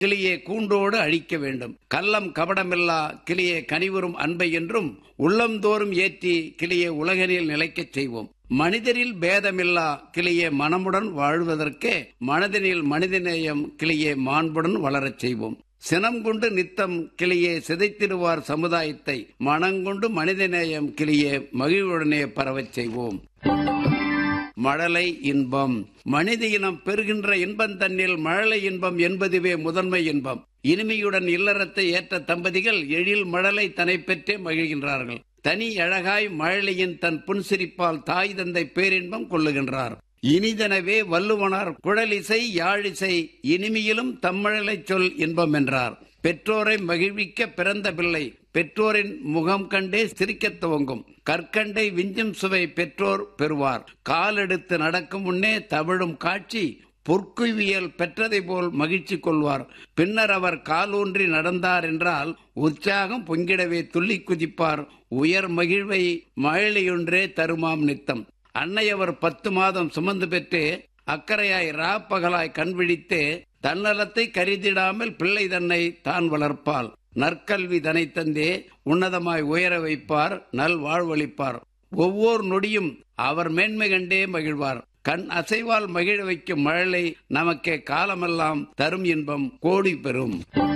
கிளியே கூண்டோடு அழிக்க வேண்டும் கள்ளம் கபடமில்லா கிளியே கனிவரும் அன்பை என்றும் உள்ளந்தோறும் ஏற்றி கிளியே உலகனில் நிலைக்கச் செய்வோம் மனிதரில் பேதமில்லா கிளியே மனமுடன் வாழ்வதற்கே மனதினில் மனிதநேயம் கிளியே மாண்புடன் வளரச் செய்வோம் சினம் கொண்டு நித்தம் கிளியே சிதைத்திடுவார் சமுதாயத்தை மனங்கொண்டு மனிதநேயம் கிளியே மகிழ்வுடனே பரவச் செய்வோம் மழலை இன்பம் மனித இனம் பெறுகின்ற இன்பம் தன்னில் மழலை இன்பம் என்பதுவே முதன்மை இன்பம் இனிமையுடன் இல்லறத்தை ஏற்ற தம்பதிகள் எழில் மழலை தனை பெற்றே மகிழ்கின்றார்கள் தனி அழகாய் மழலையின் தன் புன்சிரிப்பால் தாய் தந்தை பேரின்பம் கொள்ளுகின்றார் இனிதனவே வள்ளுவனார் குழலிசை யாழிசை இனிமையிலும் தம்மழலை சொல் இன்பம் என்றார் பெற்றோரை மகிழ்விக்க பிறந்த பிள்ளை பெற்றோரின் முகம் கண்டே சிரிக்கத் துவங்கும் கற்கண்டை விஞ்சும் சுவை பெற்றோர் பெறுவார் காலெடுத்து நடக்கும் முன்னே தவிழும் காட்சி பொற்குவியல் பெற்றதை போல் மகிழ்ச்சி கொள்வார் பின்னர் அவர் காலூன்றி நடந்தார் என்றால் உற்சாகம் பொங்கிடவே துள்ளி குதிப்பார் உயர் மகிழ்வை மழலையொன்றே தருமாம் நித்தம் அன்னையவர் பத்து மாதம் சுமந்து பெற்று அக்கறையாய் ரா பகலாய் கண்விழித்தே தன்னலத்தை கருதிடாமல் பிள்ளை தன்னை தான் வளர்ப்பாள் நற்கல்வி தனை தந்தே உன்னதமாய் உயர வைப்பார் நல் வாழ்வளிப்பார் ஒவ்வொரு நொடியும் அவர் மேன்மை கண்டே மகிழ்வார் கண் அசைவால் மகிழ வைக்கும் மழலை நமக்கே காலமெல்லாம் தரும் இன்பம் கோடி பெறும்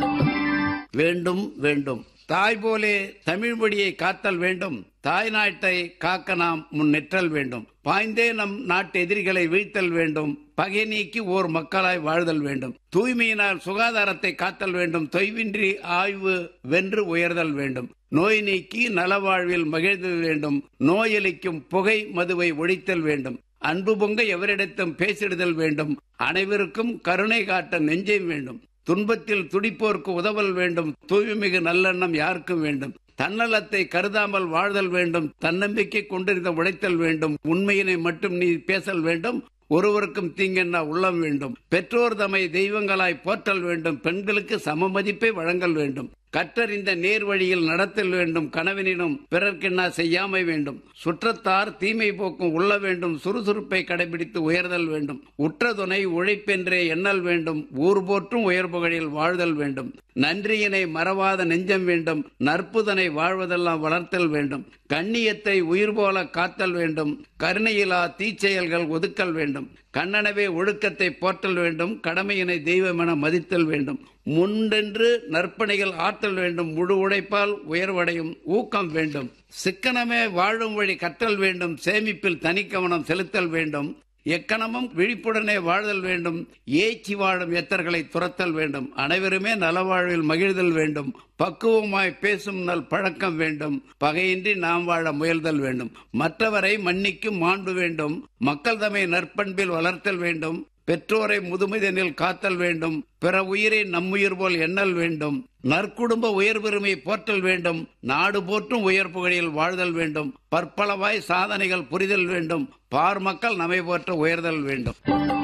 வேண்டும் வேண்டும் தாய் போலே தமிழ் மொழியை காத்தல் வேண்டும் தாய் நாட்டை காக்க நாம் முன்னெற்றல் வேண்டும் பாய்ந்தே நம் நாட்டு எதிரிகளை வீழ்த்தல் வேண்டும் பகை நீக்கி ஓர் மக்களாய் வாழ்தல் வேண்டும் தூய்மையினால் சுகாதாரத்தை காத்தல் வேண்டும் தொய்வின்றி ஆய்வு வென்று உயர்தல் வேண்டும் நோய் நீக்கி நலவாழ்வில் மகிழ்தல் வேண்டும் நோயளிக்கும் புகை மதுவை ஒழித்தல் வேண்டும் அன்பு பொங்க எவரிடத்தும் பேசிடுதல் வேண்டும் அனைவருக்கும் கருணை காட்ட நெஞ்சம் வேண்டும் துன்பத்தில் துடிப்போர்க்கு உதவல் வேண்டும் தூய்மிகு நல்லெண்ணம் யாருக்கும் வேண்டும் தன்னலத்தை கருதாமல் வாழ்தல் வேண்டும் தன்னம்பிக்கை கொண்டிருந்த உழைத்தல் வேண்டும் உண்மையினை மட்டும் நீ பேசல் வேண்டும் ஒருவருக்கும் தீங்கென்ன உள்ளம் வேண்டும் பெற்றோர் தம்மை தெய்வங்களாய் போற்றல் வேண்டும் பெண்களுக்கு சம மதிப்பை வழங்கல் வேண்டும் கற்றறிந்த நேர் வழியில் நடத்தல் வேண்டும் கனவினும் பிறர்க்கென்னா செய்யாமை வேண்டும் சுற்றத்தார் தீமை போக்கும் உள்ள வேண்டும் சுறுசுறுப்பை கடைபிடித்து உயர்தல் வேண்டும் உற்ற துணை உழைப்பென்றே எண்ணல் வேண்டும் ஊர் போற்றும் உயர்புகளில் வாழ்தல் வேண்டும் நன்றியினை மறவாத நெஞ்சம் வேண்டும் நற்புதனை வாழ்வதெல்லாம் வளர்த்தல் வேண்டும் கண்ணியத்தை உயிர் போல காத்தல் வேண்டும் கருணையிலா தீச்செயல்கள் ஒதுக்கல் வேண்டும் கண்ணனவே ஒழுக்கத்தை போற்றல் வேண்டும் கடமையினை தெய்வமென மதித்தல் வேண்டும் முண்டென்று நற்பணிகள் ஆற்றல் வேண்டும் முழு உழைப்பால் உயர்வடையும் ஊக்கம் வேண்டும் சிக்கனமே வாழும் வழி கற்றல் வேண்டும் சேமிப்பில் தனிக்கவனம் செலுத்தல் வேண்டும் எக்கணமும் விழிப்புடனே வாழ்தல் வேண்டும் ஏச்சி வாழும் எத்தர்களை துரத்தல் வேண்டும் அனைவருமே நலவாழ்வில் மகிழ்தல் வேண்டும் பக்குவமாய் பேசும் நல் பழக்கம் வேண்டும் பகையின்றி நாம் வாழ முயல்தல் வேண்டும் மற்றவரை மன்னிக்கும் மாண்பு வேண்டும் மக்கள் தம்மை நற்பண்பில் வளர்த்தல் வேண்டும் பெற்றோரை முதுமைதனில் காத்தல் வேண்டும் பிற உயிரை நம்முயிர் போல் எண்ணல் வேண்டும் நற்குடும்ப உயர் பெருமை போற்றல் வேண்டும் நாடு போற்றும் உயர் புகழில் வாழ்தல் வேண்டும் பற்பளவாய் சாதனைகள் புரிதல் வேண்டும் பார் மக்கள் நம்மை போற்ற உயர்தல் வேண்டும்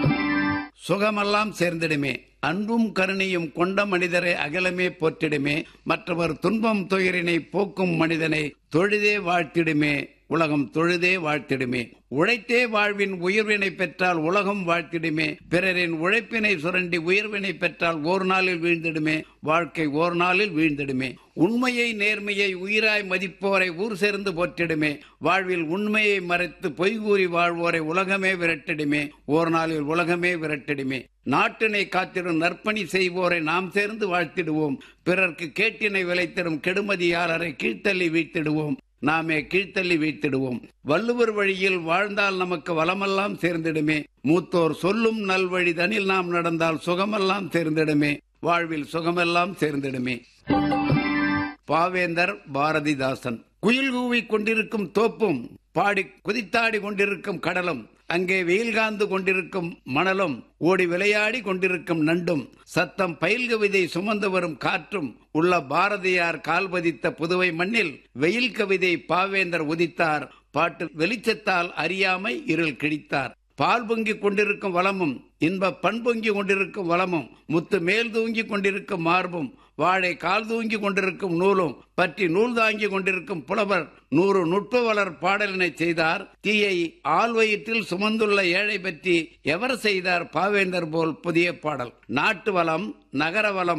சுகமெல்லாம் சேர்ந்திடுமே அன்பும் கருணையும் கொண்ட மனிதரை அகலமே போற்றிடுமே மற்றவர் துன்பம் துயரினை போக்கும் மனிதனை தொழுதே வாழ்த்திடுமே உலகம் தொழுதே வாழ்த்திடுமே உழைத்தே வாழ்வின் உயர்வினை பெற்றால் உலகம் வாழ்த்திடுமே பிறரின் உழைப்பினை சுரண்டி உயர்வினை பெற்றால் ஓர் நாளில் வீழ்ந்திடுமே வாழ்க்கை ஓர் நாளில் வீழ்ந்திடுமே உண்மையை நேர்மையை உயிராய் மதிப்போரை ஊர் சேர்ந்து போற்றிடுமே வாழ்வில் உண்மையை மறைத்து பொய் கூறி வாழ்வோரை உலகமே விரட்டிடுமே ஓர் நாளில் உலகமே விரட்டிடுமே நாட்டினை காத்திடும் நற்பணி செய்வோரை நாம் சேர்ந்து வாழ்த்திடுவோம் பிறர்க்கு கேட்டினை விளைத்திடும் கெடுமதியாளரை கீழ்த்தள்ளி வீழ்த்திடுவோம் நாமே கீழ்த்தள்ளி வீழ்த்திடுவோம் வள்ளுவர் வழியில் வாழ்ந்தால் நமக்கு வளமெல்லாம் சேர்ந்திடுமே மூத்தோர் சொல்லும் நல்வழி தனில் நாம் நடந்தால் சுகமெல்லாம் சேர்ந்திடுமே வாழ்வில் சுகமெல்லாம் சேர்ந்திடுமே பாவேந்தர் பாரதிதாசன் குயில் கூவி கொண்டிருக்கும் தோப்பும் பாடி குதித்தாடி கொண்டிருக்கும் கடலும் அங்கே வெயில் காந்து கொண்டிருக்கும் மணலும் ஓடி விளையாடி கொண்டிருக்கும் நண்டும் சத்தம் பயில் கவிதை சுமந்து வரும் காற்றும் உள்ள பாரதியார் கால் பதித்த புதுவை மண்ணில் வெயில் கவிதை பாவேந்தர் உதித்தார் பாட்டு வெளிச்சத்தால் அறியாமை இருள் கிழித்தார் பால் பொங்கிக் கொண்டிருக்கும் வளமும் இன்ப பண்பொங்கி கொண்டிருக்கும் வளமும் முத்து மேல் தூங்கி கொண்டிருக்கும் மார்பும் வாழை கால் தூங்கி கொண்டிருக்கும் நூலும் பற்றி நூல் தாங்கி கொண்டிருக்கும் புலவர் நூறு நுட்ப வளர் பாடலினை செய்தார் தீயை ஆள் வயிற்றில் சுமந்துள்ள ஏழை பற்றி எவர் செய்தார் பாவேந்தர் போல் புதிய பாடல் நாட்டு வளம் நகர வளம்